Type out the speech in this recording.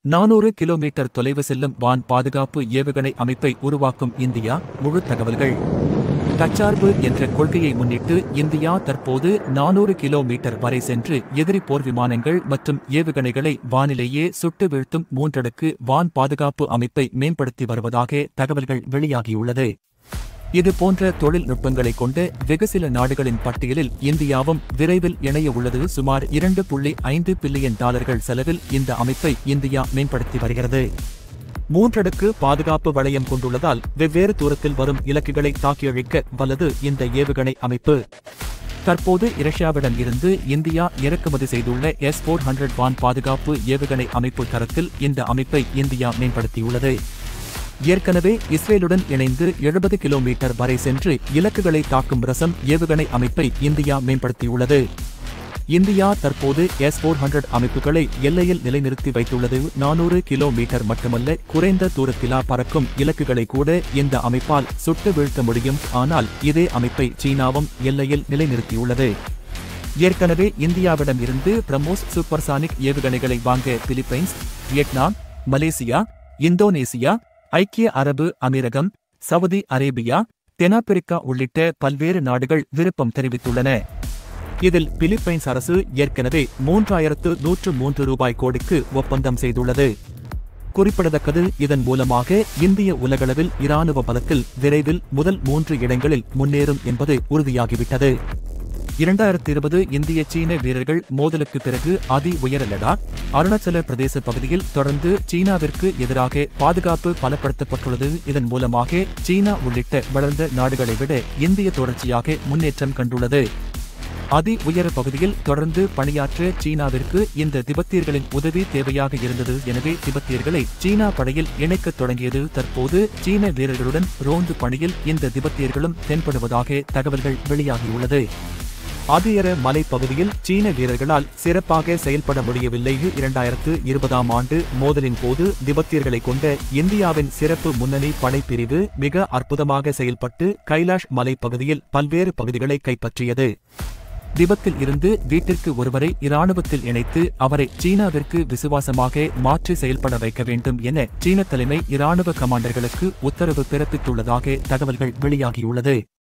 நானூறு கிலோமீட்டர் தொலைவு செல்லும் வான் பாதுகாப்பு ஏவுகணை அமைப்பை உருவாக்கும் இந்தியா முழு தகவல்கள் தற்சார்பு என்ற கொள்கையை முன்னிட்டு இந்தியா தற்போது நானூறு கிலோமீட்டர் வரை சென்று எதிரி போர் விமானங்கள் மற்றும் ஏவுகணைகளை வானிலேயே சுட்டு வீழ்த்தும் மூன்றடுக்கு வான் பாதுகாப்பு அமைப்பை மேம்படுத்தி வருவதாக தகவல்கள் வெளியாகியுள்ளது இது போன்ற தொழில்நுட்பங்களைக் கொண்ட வெகு சில நாடுகளின் பட்டியலில் இந்தியாவும் விரைவில் இணைய உள்ளது சுமார் இரண்டு புள்ளி ஐந்து பில்லியன் டாலர்கள் செலவில் இந்த அமைப்பை இந்தியா மேம்படுத்தி வருகிறது மூன்றடுக்கு பாதுகாப்பு வளையம் கொண்டுள்ளதால் வெவ்வேறு தூரத்தில் வரும் இலக்குகளை தாக்கியழிக்க வல்லது இந்த ஏவுகணை அமைப்பு தற்போது ரஷ்யாவிடம் இருந்து இந்தியா இறக்குமதி செய்துள்ள எஸ் போர் ஹண்ட்ரட் வான் பாதுகாப்பு ஏவுகணை அமைப்பு தரத்தில் இந்த அமைப்பை இந்தியா மேம்படுத்தியுள்ளது ஏற்கனவே இஸ்ரேலுடன் இணைந்து எழுபது கிலோமீட்டர் வரை சென்று இலக்குகளை தாக்கும் ரசம் ஏவுகணை அமைப்பை இந்தியா மேம்படுத்தியுள்ளது இந்தியா தற்போது எஸ் போர் ஹண்ட்ரட் அமைப்புகளை எல்லையில் நிலைநிறுத்தி வைத்துள்ளது நானூறு கிலோமீட்டர் மட்டுமல்ல குறைந்த தூரத்திலா பறக்கும் இலக்குகளை கூட இந்த அமைப்பால் சுட்டு வீழ்த்த முடியும் ஆனால் இதே அமைப்பை சீனாவும் எல்லையில் நிலைநிறுத்தியுள்ளது ஏற்கனவே இந்தியாவிடம் இருந்து பிரம்மோஸ் சூப்பர்சானிக் ஏவுகணைகளை வாங்க பிலிப்பைன்ஸ் வியட்நாம் மலேசியா இந்தோனேசியா ஐக்கிய அரபு அமீரகம் சவுதி அரேபியா தென்னாப்பிரிக்கா உள்ளிட்ட பல்வேறு நாடுகள் விருப்பம் தெரிவித்துள்ளன இதில் பிலிப்பைன்ஸ் அரசு ஏற்கனவே மூன்றாயிரத்து நூற்று மூன்று ரூபாய் கோடிக்கு ஒப்பந்தம் செய்துள்ளது குறிப்பிடத்தக்கது இதன் மூலமாக இந்திய உலகளவில் இராணுவ பலத்தில் விரைவில் முதல் மூன்று இடங்களில் முன்னேறும் என்பது உறுதியாகிவிட்டது இரண்டாயிரத்தி இருபது இந்திய சீன வீரர்கள் மோதலுக்கு பிறகு அதி உயர லடாக் அருணாச்சல பிரதேச பகுதியில் தொடர்ந்து சீனாவிற்கு எதிராக பாதுகாப்பு பலப்படுத்தப்பட்டுள்ளது இதன் மூலமாக சீனா உள்ளிட்ட வளர்ந்த நாடுகளை விட இந்திய தொடர்ச்சியாக முன்னேற்றம் கண்டுள்ளது அதி உயர பகுதியில் தொடர்ந்து பணியாற்ற சீனாவிற்கு இந்த திபெத்தியர்களின் உதவி தேவையாக இருந்தது எனவே திபெத்தியர்களை சீனா படையில் இணைக்கத் தொடங்கியது தற்போது சீன வீரர்களுடன் ரோந்து பணியில் இந்த திபெத்தியர்களும் தென்படுவதாக தகவல்கள் வெளியாகியுள்ளது அதியர மலைப்பகுதியில் சீன வீரர்களால் சிறப்பாக செயல்பட முடியவில்லை இரண்டாயிரத்து இருபதாம் ஆண்டு மோதலின் போது திபெத்தியர்களை கொண்ட இந்தியாவின் சிறப்பு முன்னணி படைப்பிரிவு மிக அற்புதமாக செயல்பட்டு கைலாஷ் மலைப்பகுதியில் பல்வேறு பகுதிகளை கைப்பற்றியது திபத்தில் இருந்து வீட்டிற்கு ஒருவரை இராணுவத்தில் இணைத்து அவரை சீனாவிற்கு விசுவாசமாக மாற்றி செயல்பட வைக்க வேண்டும் என சீன தலைமை இராணுவ கமாண்டர்களுக்கு உத்தரவு பிறப்பித்துள்ளதாக தகவல்கள் வெளியாகியுள்ளது